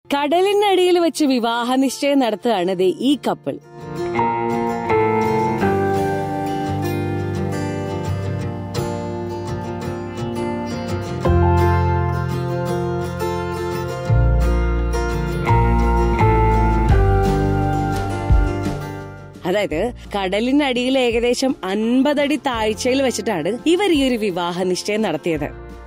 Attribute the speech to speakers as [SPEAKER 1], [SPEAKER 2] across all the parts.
[SPEAKER 1] കടലിനടിയിൽ വെച്ച് വിവാഹ നിശ്ചയം നടത്തുകയാണ് ദേ ഈ കപ്പിൾ അതായത് കടലിനടിയിൽ ഏകദേശം അൻപതടി താഴ്ചയിൽ വെച്ചിട്ടാണ് ഇവർ ഈ ഒരു വിവാഹ നിശ്ചയം നടത്തിയത്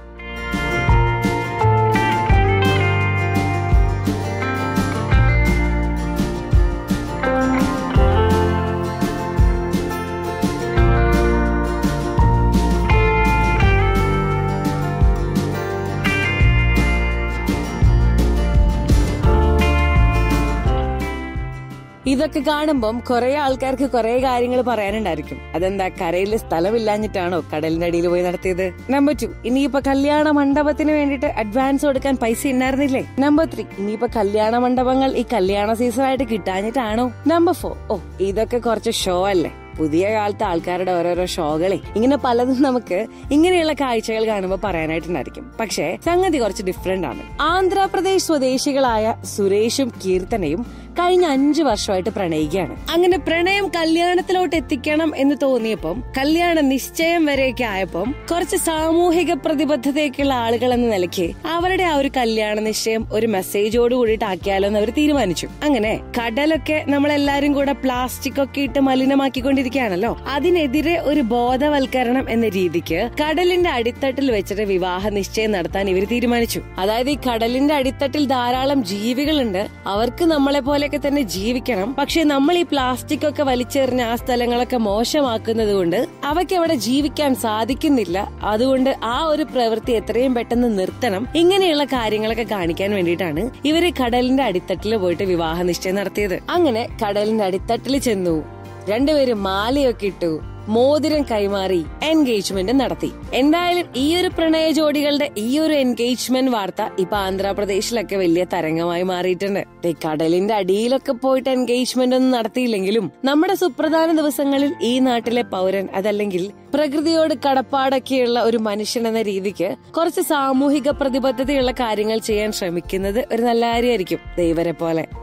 [SPEAKER 1] ഇതൊക്കെ കാണുമ്പം കുറെ ആൾക്കാർക്ക് കുറെ കാര്യങ്ങൾ പറയാനുണ്ടായിരിക്കും അതെന്താ കരയിൽ സ്ഥലമില്ലാഞ്ഞിട്ടാണോ കടലിനടിയിൽ പോയി നടത്തിയത് നമ്പർ ടു ഇനിയിപ്പോ കല്യാണ മണ്ഡപത്തിന് വേണ്ടിയിട്ട് അഡ്വാൻസ് കൊടുക്കാൻ പൈസ ഉണ്ടായിരുന്നില്ലേ നമ്പർ ത്രീ ഇനിയിപ്പോ കല്യാണ മണ്ഡപങ്ങൾ ഈ കല്യാണ സീസൺ ആയിട്ട് കിട്ടാഞ്ഞിട്ടാണോ നമ്പർ ഫോർ ഓ ഇതൊക്കെ കുറച്ച് ഷോ അല്ലേ പുതിയ കാലത്തെ ആൾക്കാരുടെ ഓരോരോ ഷോകളെ ഇങ്ങനെ പലതും നമുക്ക് ഇങ്ങനെയുള്ള കാഴ്ചകൾ കാണുമ്പോൾ പറയാനായിട്ടുണ്ടായിരിക്കും പക്ഷേ സംഗതി കുറച്ച് ഡിഫറെന്റ് ആണ് ആന്ധ്രാപ്രദേശ് സ്വദേശികളായ സുരേഷും കീർത്തനയും കഴിഞ്ഞ അഞ്ചു വർഷമായിട്ട് പ്രണയിക്കുകയാണ് അങ്ങനെ പ്രണയം കല്യാണത്തിലോട്ട് എത്തിക്കണം എന്ന് തോന്നിയപ്പം കല്യാണ നിശ്ചയം വരെയൊക്കെ ആയപ്പം കുറച്ച് സാമൂഹിക പ്രതിബദ്ധതയൊക്കെയുള്ള ആളുകൾ എന്ന നിലയ്ക്ക് അവരുടെ ആ ഒരു കല്യാണ നിശ്ചയം ഒരു മെസ്സേജോട് കൂടിയിട്ട് ആക്കിയാലോ എന്ന് അവർ തീരുമാനിച്ചു അങ്ങനെ കടലൊക്കെ നമ്മളെല്ലാരും കൂടെ പ്ലാസ്റ്റിക് ഒക്കെ ഇട്ട് മലിനമാക്കിക്കൊണ്ടിരിക്കുകയാണല്ലോ അതിനെതിരെ ഒരു ബോധവൽക്കരണം എന്ന രീതിക്ക് കടലിന്റെ അടിത്തട്ടിൽ വെച്ചിട്ട് വിവാഹ നിശ്ചയം നടത്താൻ ഇവർ തീരുമാനിച്ചു അതായത് ഈ കടലിന്റെ അടിത്തട്ടിൽ ധാരാളം ജീവികളുണ്ട് അവർക്ക് നമ്മളെ പോലെയൊക്കെ തന്നെ ജീവിക്കണം പക്ഷെ നമ്മൾ ഈ പ്ലാസ്റ്റിക് ഒക്കെ വലിച്ചെറിഞ്ഞ ആ സ്ഥലങ്ങളൊക്കെ മോശമാക്കുന്നത് കൊണ്ട് അവയ്ക്ക് അവിടെ ജീവിക്കാൻ സാധിക്കുന്നില്ല അതുകൊണ്ട് ആ ഒരു പ്രവൃത്തി എത്രയും പെട്ടെന്ന് നിർത്തണം ഇങ്ങനെയുള്ള കാര്യങ്ങളൊക്കെ കാണിക്കാൻ വേണ്ടിയിട്ടാണ് ഇവര് കടലിന്റെ അടിത്തട്ടിൽ പോയിട്ട് വിവാഹ നിശ്ചയം നടത്തിയത് അങ്ങനെ കടലിന്റെ അടിത്തട്ടിൽ ചെന്നു രണ്ടുപേരും മാലയൊക്കെ ഇട്ടു മോതിരം കൈമാറി എൻഗേജ്മെന്റ് നടത്തി എന്തായാലും ഈ ഒരു പ്രണയ ജോഡികളുടെ ഈ ഒരു എൻഗേജ്മെന്റ് വാർത്ത ഇപ്പൊ ആന്ധ്രാപ്രദേശിലൊക്കെ വലിയ തരംഗമായി മാറിയിട്ടുണ്ട് ദേ കടലിന്റെ അടിയിലൊക്കെ പോയിട്ട് എൻഗേജ്മെന്റ് ഒന്നും നടത്തിയില്ലെങ്കിലും നമ്മുടെ സുപ്രധാന ദിവസങ്ങളിൽ ഈ നാട്ടിലെ പൗരൻ അതല്ലെങ്കിൽ പ്രകൃതിയോട് കടപ്പാടൊക്കെയുള്ള ഒരു മനുഷ്യൻ എന്ന രീതിക്ക് കുറച്ച് സാമൂഹിക പ്രതിബദ്ധതയുള്ള കാര്യങ്ങൾ ചെയ്യാൻ ശ്രമിക്കുന്നത് ഒരു നല്ല കാര്യമായിരിക്കും ദൈവരെ പോലെ